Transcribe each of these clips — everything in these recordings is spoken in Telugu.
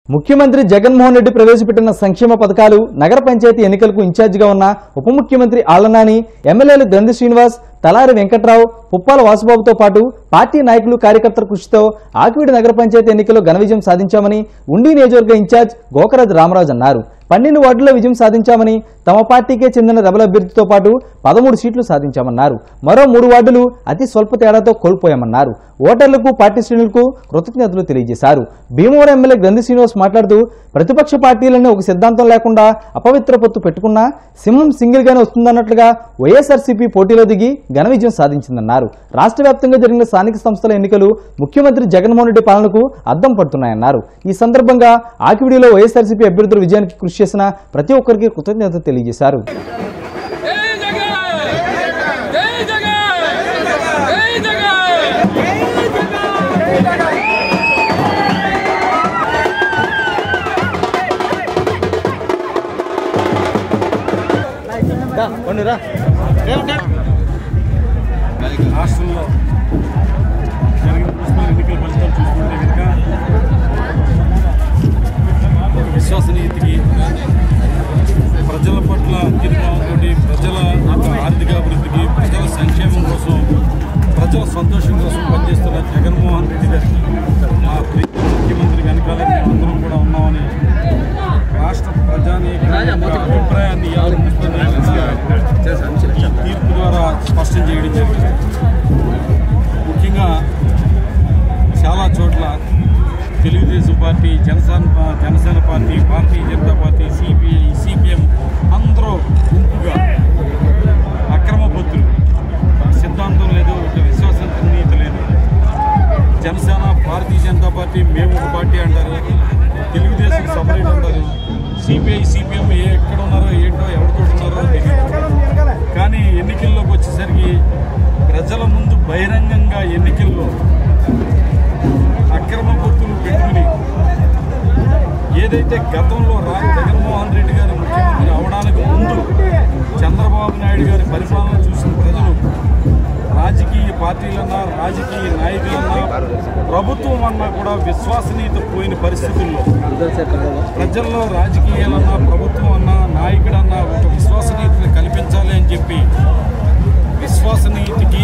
ముఖ్యమంత్రి జగన్మోహన్ రెడ్డి ప్రవేశపెట్టిన సంక్షేమ పథకాలు నగర పంచాయతీ ఎన్నికలకు ఇన్ఛార్జిగా ఉన్న ఉప ముఖ్యమంత్రి ఆళ్లనాని ఎమ్మెల్యేలు గంధి శ్రీనివాస్ తలారి వెంకట్రావు పుప్పాల వాసుబాబుతో పాటు పార్టీ నాయకులు కార్యకర్తల కృషితో ఆకివీడి నగర పంచాయతీ ఎన్నికల్లో ఘన విజయం సాధించామని ఉండి నియోజకవర్గ ఇన్ఛార్జ్ గోకరాజు రామరాజు అన్నారు పన్నెండు వార్డుల్లో విజయం సాధించామని తమ పార్టీకే చెందిన రెబల్ అభ్యర్థితో పాటు పదమూడు సీట్లు సాధించామన్నారు మరో మూడు వార్డులు అతి స్వల్ప తేడాతో కోల్పోయామన్నారు ఓటర్లకు పార్టీ శ్రేణులకు కృతజ్ఞతలు తెలియజేశారు భీమవరం ఎమ్మెల్యే గంధి శ్రీనివాస్ మాట్లాడుతూ ప్రతిపక్ష పార్టీలన్నీ ఒక సిద్ధాంతం లేకుండా అపవిత్ర పొత్తు పెట్టుకున్నా సింహం సింగిల్ గానే వస్తుందన్నట్లుగా వైఎస్ఆర్సీపీ పోటీలో దిగి ఘన విజయం సాధించిందన్నారు రాష్ట్ర వ్యాప్తంగా జరిగిన స్థానిక సంస్థల ఎన్నికలు ముఖ్యమంత్రి జగన్మోహన్ రెడ్డి పాలనకు అద్దం పడుతున్నాయన్నారు ఈ సందర్భంగా ఆకివిడిలో వైఎస్ఆర్సీపీ అభ్యర్థుల విజయానికి కృషి చేసిన ప్రతి ఒక్కరికి కృతజ్ఞతలు తెలియజేశారు జై జగన్ జై జగన్ జై జగన్ రాష్ట్రంలో జరిగిన మున్సిపల్ ఎన్నికల ఫలితాలు చూసుకుంటే కనుక ఒక విశ్వసనీయతకి ప్రజల పట్ల తీర్మానంతోటి ప్రజల యొక్క ఆర్థిక అభివృద్ధికి ప్రజల సంక్షేమం కోసం ప్రజల సంతోషం కోసం పనిచేస్తున్న జగన్మోహన్ రెడ్డి గారికి మా ప్రీతి ముఖ్యమంత్రి వెనకాల మేమందరం కూడా ఉన్నామని రాష్ట్ర ప్రజానీక అభిప్రాయాన్ని యావత్ మున్సిపల్ ఎన్నికల ఈ తీర్పు ద్వారా స్పష్టం చేయడం జరిగింది ముఖ్యంగా చాలా చోట్ల తెలుగుదేశం పార్టీ జనసేన పా- Jana Sena party Bharatiya Janata party CPI CPM అందరూ గుంపుగా అక్రమ బొత్తులు ఒక సిద్ధాంతం లేదు ఒక విశ్వసనీయత లేదు జనసేన భారతీయ జనతా పార్టీ మేము ఒక పార్టీ అంటారు తెలుగుదేశం సపరేట్ అంటారు సిపిఐ సిపిఎం ఏ ఎక్కడ ఉన్నారో ఏంటో ఎవరితో ఉన్నారో తెలియదు కానీ ఎన్నికల్లోకి వచ్చేసరికి ప్రజల ముందు బహిరంగంగా ఎన్నికల్లో అక్రమ పొత్తులు పెట్టుకుని ఏదైతే గతంలో రా జగన్మోహన్ రెడ్డి గారు ముఖ్యమంత్రి అవడానికి ముందు చంద్రబాబు నాయుడు గారి పరిపాలన చూసిన ప్రజలు రాజకీయ పార్టీలన్నా రాజకీయ నాయకులన్నా ప్రభుత్వం అన్నా కూడా విశ్వసనీయత పోయిన పరిస్థితుల్లో ప్రజల్లో రాజకీయాలన్నా ప్రభుత్వం అన్నా నాయకుడన్నా ఒక విశ్వసనీయతను కల్పించాలి అని చెప్పి విశ్వసనీయతకి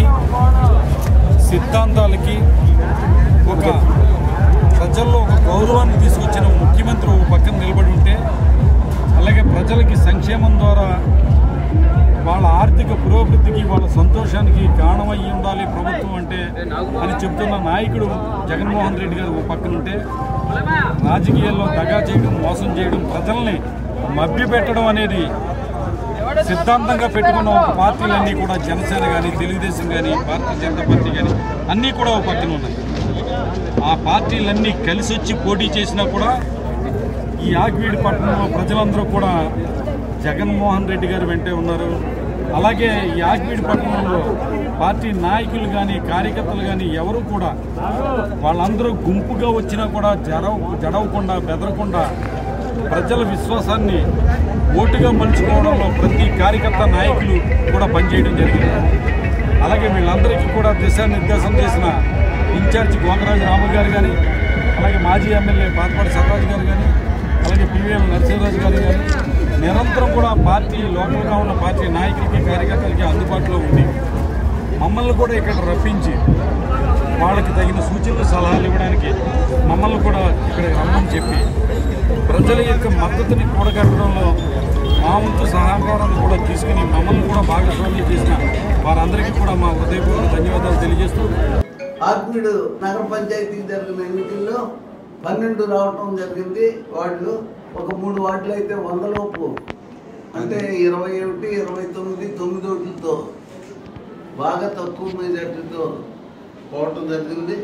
సిద్ధాంతాలకి ఒక ప్రజల్లో ఒక గౌరవాన్ని తీసుకొచ్చిన ముఖ్యమంత్రి ఒక పక్కన నిలబడి ఉంటే అలాగే ప్రజలకి సంక్షేమం ద్వారా వాళ్ళ ఆర్థిక పురోభివృద్ధికి వాళ్ళ సంతోషానికి కారణమై ఉండాలి ప్రభుత్వం అంటే అని చెప్తున్న నాయకుడు జగన్మోహన్ రెడ్డి గారు ఒక పక్కన ఉంటే రాజకీయాల్లో దగా చేయడం మోసం చేయడం ప్రజల్ని మభ్యపెట్టడం అనేది సిద్ధాంతంగా పెట్టుకున్న ఒక పార్టీలన్నీ కూడా జనసేన కానీ తెలుగుదేశం కానీ భారతీయ జనతా పార్టీ కానీ అన్నీ కూడా ఒక పక్కన ఉన్నాయి ఆ పార్టీలన్నీ కలిసి వచ్చి పోటీ చేసినా కూడా ఈ ఆకివీడి పట్టణంలో ప్రజలందరూ కూడా జగన్మోహన్ రెడ్డి గారు వెంటే ఉన్నారు అలాగే ఈ ఆకివీడి పట్టణంలో పార్టీ నాయకులు కానీ కార్యకర్తలు కానీ ఎవరు కూడా వాళ్ళందరూ గుంపుగా వచ్చినా కూడా జరవ జడవకుండా బెదరకుండా ప్రజల విశ్వాసాన్ని ఓటుగా మలుచుకోవడంలో ప్రతి కార్యకర్త నాయకులు కూడా పనిచేయడం జరిగింది అలాగే వీళ్ళందరికీ కూడా దిశానిర్దేశం చేసిన ఇన్ఛార్జి గోంగరాజు రాము గారు కానీ అలాగే మాజీ ఎమ్మెల్యే పాతపాటి సర్రాజు గారు కానీ అలాగే పివిఎం నరసింహరాజు గారు కానీ నిరంతరం కూడా పార్టీ లోకల్గా ఉన్న పార్టీ నాయకులకి కార్యకర్తలకి అందుబాటులో ఉంది మమ్మల్ని కూడా ఇక్కడ రప్పించి వాళ్ళకి తగిన సూచనలు సలహాలు ఇవ్వడానికి మమ్మల్ని కూడా ఇక్కడ రమ్మని చెప్పి ప్రజల యొక్క మద్దతుని కూడగట్టడంలో మా వంతు సహకారాన్ని కూడా తీసుకుని మమ్మల్ని కూడా భాగస్వామ్యం చేసిన వారందరికీ కూడా మా హృదయపూర్వక ధన్యవాదాలు తెలియజేస్తూ ఆత్మీయుడు నగర పంచాయతీకి జరిగిన ఎన్నికల్లో పన్నెండు రావటం జరిగింది వార్డులు ఒక మూడు వార్డులు అయితే వందలోపు అంటే ఇరవై ఒకటి ఇరవై తొమ్మిది తొమ్మిది ఓట్లతో బాగా తక్కువ మెజార్టీతో పోవటం జరిగింది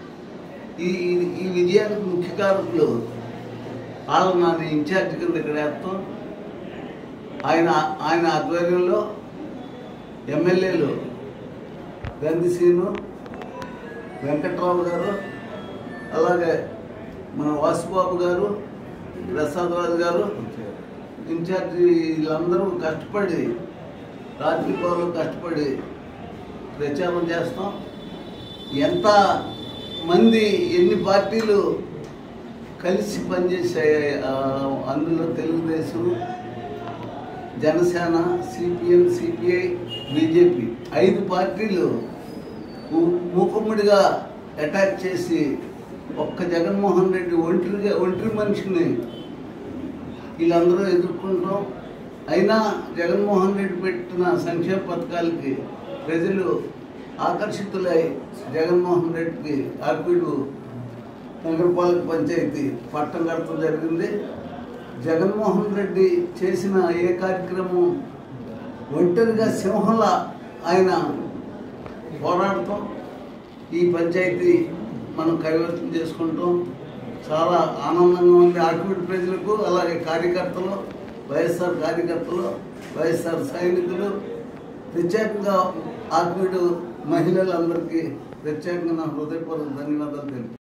ఈ ఈ- ఈ విజయానికి ముఖ్య కారకులు వాళ్ళు నన్ను ఇన్ఛార్జ్ కింద ఇక్కడ వేస్తాం ఆయన ఆయన ఆధ్వర్యంలో ఎమ్మెల్యేలు గంధిసీను వెంకట్రావు గారు అలాగే మన వాసుబాబు గారు ప్రసాదరాజు గారు ఇన్ఛార్జి వీళ్ళందరూ కష్టపడి రాత్రి పౌరులు కష్టపడి ప్రచారం చేస్తాం ఎంత మంది ఎన్ని పార్టీలు కలిసి పనిచేసే ఆ, అందులో Telugu Desam Jana Sena CPM CPI BJP ఐదు పార్టీలు మూ- మూకుమ్మడిగా అటాక్ చేసి ఒక్క జగన్మోహన్ రెడ్డి ఒంటరిగా ఒంటరి మనిషిని వీళ్ళందరూ ఎదుర్కొంటాం అయినా జగన్మోహన్ రెడ్డి పెట్టిన సంక్షేమ పథకాలకి ప్రజలు ఆకర్షితులై జగన్మోహన్ రెడ్డికి ఆర్పీడు నగరపాలక పంచాయతీ పట్టం కట్టడం జరిగింది జగన్మోహన్ రెడ్డి చేసిన ఏ కార్యక్రమం ఒంటరిగా సింహంలా ఆయన పోరాడతాం ఈ పంచాయతీ మనం కైవసం చేసుకుంటాం చాలా ఆనందంగా ఉంది ఆర్కిడ్ ప్రజలకు అలాగే కార్యకర్తలు వైఎస్ఆర్ కార్యకర్తలు వైఎస్ఆర్ సైనికులు ప్రత్యేకంగా ఆర్కిడ్ మహిళలందరికీ ప్రత్యేకంగా నా హృదయపూర్వక ధన్యవాదాలు తెలుపు